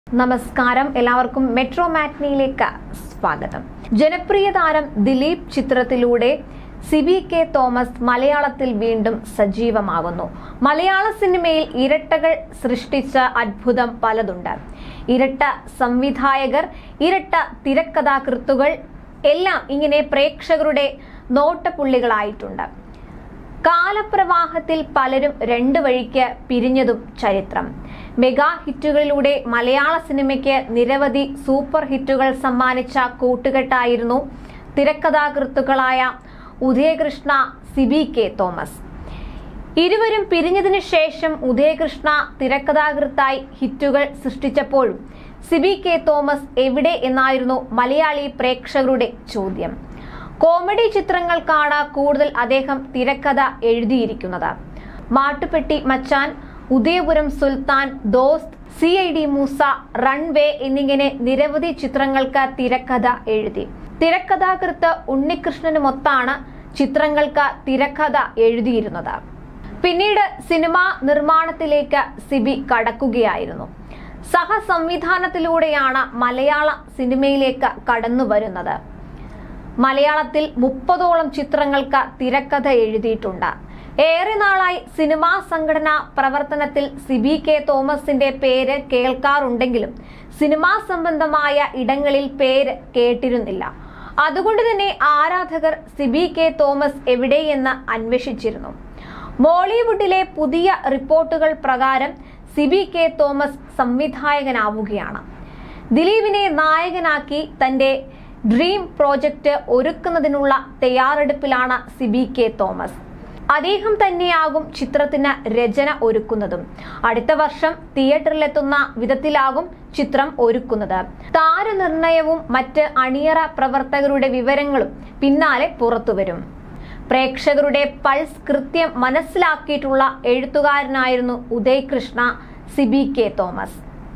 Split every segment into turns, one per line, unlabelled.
നമസ്കാരം എല്ലാവർക്കും മെട്രോ മാറ്റ്നിയിലേക്ക് സ്വാഗതം ജനപ്രിയ താരം ദിലീപ് ചിത്രത്തിലൂടെ സിബി കെ തോമസ് മലയാളത്തിൽ വീണ്ടും സജീവമാകുന്നു മലയാള സിനിമയിൽ ഇരട്ടകൾ സൃഷ്ടിച്ച അത്ഭുതം പലതുണ്ട് ഇരട്ട സംവിധായകർ ഇരട്ട തിരക്കഥാകൃത്തുകൾ എല്ലാം ഇങ്ങനെ പ്രേക്ഷകരുടെ നോട്ടപ്പുള്ളികളായിട്ടുണ്ട് കാലപ്രവാഹത്തിൽ പലരും രണ്ട് വഴിക്ക് പിരിഞ്ഞതും ചരിത്രം മെഗാ ഹിറ്റുകളിലൂടെ മലയാള സിനിമയ്ക്ക് നിരവധി സൂപ്പർ ഹിറ്റുകൾ സമ്മാനിച്ച കൂട്ടുകെട്ടായിരുന്നു തിരക്കഥാകൃത്തുക്കളായ ഉദയകൃഷ്ണ സിബി കെ തോമസ് ഇരുവരും പിരിഞ്ഞതിനു ശേഷം ഉദയകൃഷ്ണ തിരക്കഥാകൃത്തായി ഹിറ്റുകൾ സൃഷ്ടിച്ചപ്പോഴും സിബി കെ തോമസ് എവിടെ എന്നായിരുന്നു മലയാളി പ്രേക്ഷകരുടെ ചോദ്യം കോമഡി ചിത്രങ്ങൾക്കാണ് കൂടുതൽ അദ്ദേഹം തിരക്കഥ എഴുതിയിരിക്കുന്നത് Mattupetti Machan Udayapuram Sultan Dost C I D Moosa runway എന്നിങ്ങനെ നിരവധി ചിത്രങ്ങൾക്ക് തിരക്കഥ എഴുതി തിരക്കഥാകൃത്ത് ഉണ്ണികൃഷ്ണനുമൊത്താണ് ചിത്രങ്ങൾക്ക് തിരക്കഥ എഴുതിയിരുന്നത് പിന്നീട് സിനിമാ നിർമ്മാണത്തിലേക്ക് സിബി കടക്കുകയായിരുന്നു സഹസംവിധാനത്തിലൂടെയാണ് മലയാള സിനിമയിലേക്ക് കടന്നു വരുന്നത് മലയാളത്തിൽ മുപ്പതോളം ചിത്രങ്ങൾക്ക് തിരക്കഥ എഴുതിയിട്ടുണ്ട് ഏറെ നാളായി സിനിമാ സംഘടനാ പ്രവർത്തനത്തിൽ സിബി കെ തോമസിന്റെ പേര് കേൾക്കാറുണ്ടെങ്കിലും സിനിമാ സംബന്ധമായ ഇടങ്ങളിൽ പേര് കേട്ടിരുന്നില്ല അതുകൊണ്ട് തന്നെ ആരാധകർ സിബി കെ തോമസ് എവിടെയെന്ന് അന്വേഷിച്ചിരുന്നു മോളിവുഡിലെ പുതിയ റിപ്പോർട്ടുകൾ പ്രകാരം സിബി കെ തോമസ് സംവിധായകനാവുകയാണ് ദിലീപിനെ നായകനാക്കി തന്റെ ഡ്രീം പ്രോജക്റ്റ് ഒരുക്കുന്നതിനുള്ള തയ്യാറെടുപ്പിലാണ് സിബി കെ തോമസ് അദ്ദേഹം തന്നെയാകും ചിത്രത്തിന് രചന ഒരുക്കുന്നതും അടുത്ത വർഷം തിയേറ്ററിലെത്തുന്ന വിധത്തിലാകും ചിത്രം ഒരുക്കുന്നത് താരനിർണയവും മറ്റ് അണിയറ പ്രവർത്തകരുടെ വിവരങ്ങളും പിന്നാലെ പുറത്തുവരും പ്രേക്ഷകരുടെ പൾസ് കൃത്യം മനസ്സിലാക്കിയിട്ടുള്ള എഴുത്തുകാരനായിരുന്നു Uday Krishna Sibi K Thomas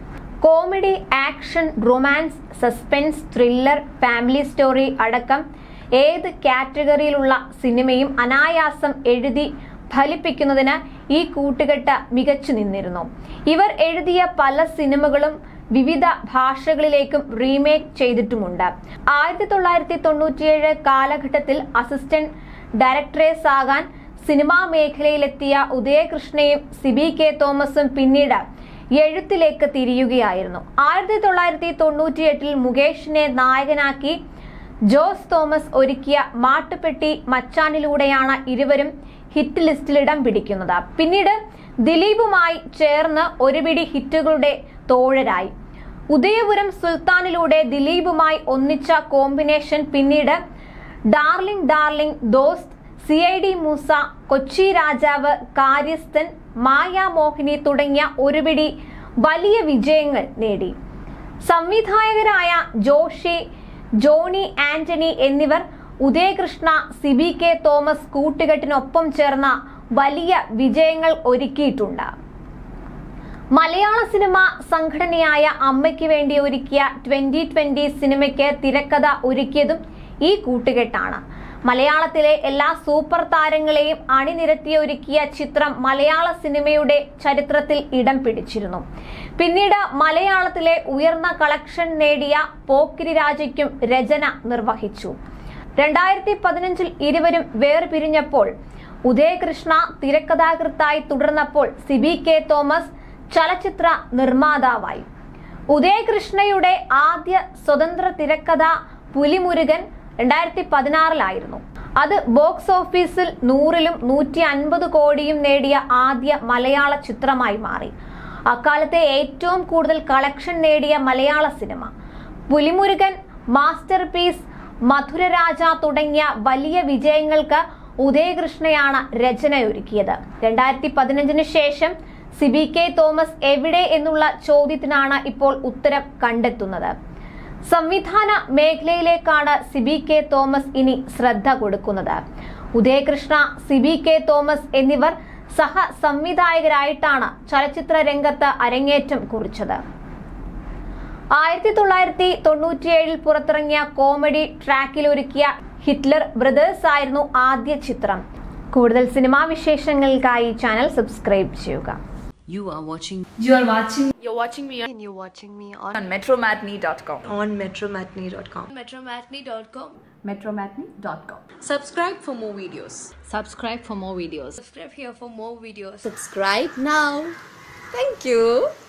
comedy action romance suspense thriller family story അടക്കം ഏത് കാറ്റഗറിയിലുള്ള സിനിമയും അനായാസം എഴുതി ഫലിപ്പിക്കുന്നതിന് ഈ കൂട്ടുകെട്ട് മികച്ചു നിന്നിരുന്നു ഇവർ എഴുതിയ പല സിനിമകളും വിവിധ ഭാഷകളിലേക്കും റീമേക്ക് ചെയ്തിട്ടുമുണ്ട് ആയിരത്തി തൊള്ളായിരത്തി തൊണ്ണൂറ്റിയേഴ് കാലഘട്ടത്തിൽ അസിസ്റ്റന്റ് ഡയറക്ടറേസ് ആകാൻ സിനിമാ മേഖലയിലെത്തിയ ഉദയകൃഷ്ണയും സിബി കെ തോമസും പിന്നീട് എഴുത്തിലേക്ക് തിരിയുകയായിരുന്നു ആയിരത്തി തൊള്ളായിരത്തി തൊണ്ണൂറ്റിയെട്ടിൽ മുകേഷിനെ നായകനാക്കി ജോസ് തോമസ് ഒരുക്കിയ മാട്ടുപെട്ടി മച്ചാനിലൂടെയാണ് ഇരുവരും ഹിറ്റ് ലിസ്റ്റിൽ ഇടം പിടിക്കുന്നത് പിന്നീട് ദിലീപുമായി ചേർന്ന് ഒരുപിടി ഹിറ്റുകളുടെ തോഴരായി ഉദയപുരം സുൽത്താനിലൂടെ ദിലീപുമായി ഒന്നിച്ച കോമ്പിനേഷൻ പിന്നീട് darling darling Dost C I D Moosa Kochi Rajavu Karyasthan മായാമോഹിനി തുടങ്ങിയ ഒരുപിടി വലിയ വിജയങ്ങൾ നേടി സംവിധായകരായ ജോഷി ജോണി ആന്റണി എന്നിവർ ഉദയകൃഷ്ണ സിബി കെ തോമസ് കൂട്ടുകെട്ടിനൊപ്പം ചേർന്ന വലിയ വിജയങ്ങൾ ഒരുക്കിയിട്ടുണ്ട് മലയാള സിനിമ സംഘടനയായ അമ്മയ്ക്ക് വേണ്ടി ഒരുക്കിയ ട്വന്റി ട്വന്റി സിനിമയ്ക്ക് തിരക്കഥ ഒരുക്കിയതും ഈ കൂട്ടുകെട്ടാണ് മലയാളത്തിലെ എല്ലാ സൂപ്പർ താരങ്ങളെയും അണിനിരത്തി ഒരുക്കിയ ചിത്രം മലയാള സിനിമയുടെ ചരിത്രത്തിൽ ഇടം പിടിച്ചിരുന്നു പിന്നീട് മലയാളത്തിലെ ഉയർന്ന കളക്ഷൻ നേടിയ പോക്കിരി രാജയ്ക്കും രചന നിർവഹിച്ചു രണ്ടായിരത്തി പതിനഞ്ചിൽ ഇരുവരും വേർപിരിഞ്ഞപ്പോൾ ഉദയകൃഷ്ണ തിരക്കഥാകൃത്തായി തുടർന്നപ്പോൾ സിബി കെ തോമസ് ചലച്ചിത്ര നിർമ്മാതാവായി ഉദയകൃഷ്ണയുടെ ആദ്യ സ്വതന്ത്ര തിരക്കഥ പുലിമുരുകൻ രണ്ടായിരത്തി പതിനാറിലായിരുന്നു അത് ബോക്സ് ഓഫീസിൽ നൂറിലും നൂറ്റി അൻപത് കോടിയും നേടിയ ആദ്യ മലയാള ചിത്രമായി മാറി അക്കാലത്തെ ഏറ്റവും കൂടുതൽ കളക്ഷൻ നേടിയ മലയാള cinema Pulimurugan masterpiece Madhuraraja തുടങ്ങിയ വലിയ വിജയങ്ങൾക്ക് ഉദയകൃഷ്ണയാണ് രചനയൊരുക്കിയത് രണ്ടായിരത്തി പതിനഞ്ചിന് ശേഷം സിബി കെ തോമസ് എവിടെ എന്നുള്ള ചോദ്യത്തിനാണ് ഇപ്പോൾ ഉത്തരം കണ്ടെത്തുന്നത് സംവിധാന മേഖലയിലേക്കാണ് സിബി കെ തോമസ് ഇനി ശ്രദ്ധ കൊടുക്കുന്നത് ഉദയകൃഷ്ണ സിബി കെ തോമസ് എന്നിവർ സഹ സംവിധായകരായിട്ടാണ് ചലച്ചിത്ര രംഗത്ത് അരങ്ങേറ്റം കുറിച്ചത് ആയിരത്തി തൊള്ളായിരത്തി തൊണ്ണൂറ്റിയേഴിൽ പുറത്തിറങ്ങിയ കോമഡി ട്രാക്കിൽ ഒരുക്കിയ ഹിറ്റ്ലർ ബ്രദേഴ്സ് ആയിരുന്നു ആദ്യ ചിത്രം കൂടുതൽ സിനിമാ വിശേഷങ്ങൾക്കായി ചാനൽ സബ്സ്ക്രൈബ് ചെയ്യുക
You are watching
You are watching
You're watching me on,
and you're watching me on,
on metromatney.com.
on metromatney.com.
Metromatney.com.
metromatney.com.
Subscribe for more videos.
subscribe for more videos.
Subscribe here for more videos.
Subscribe now. Thank you.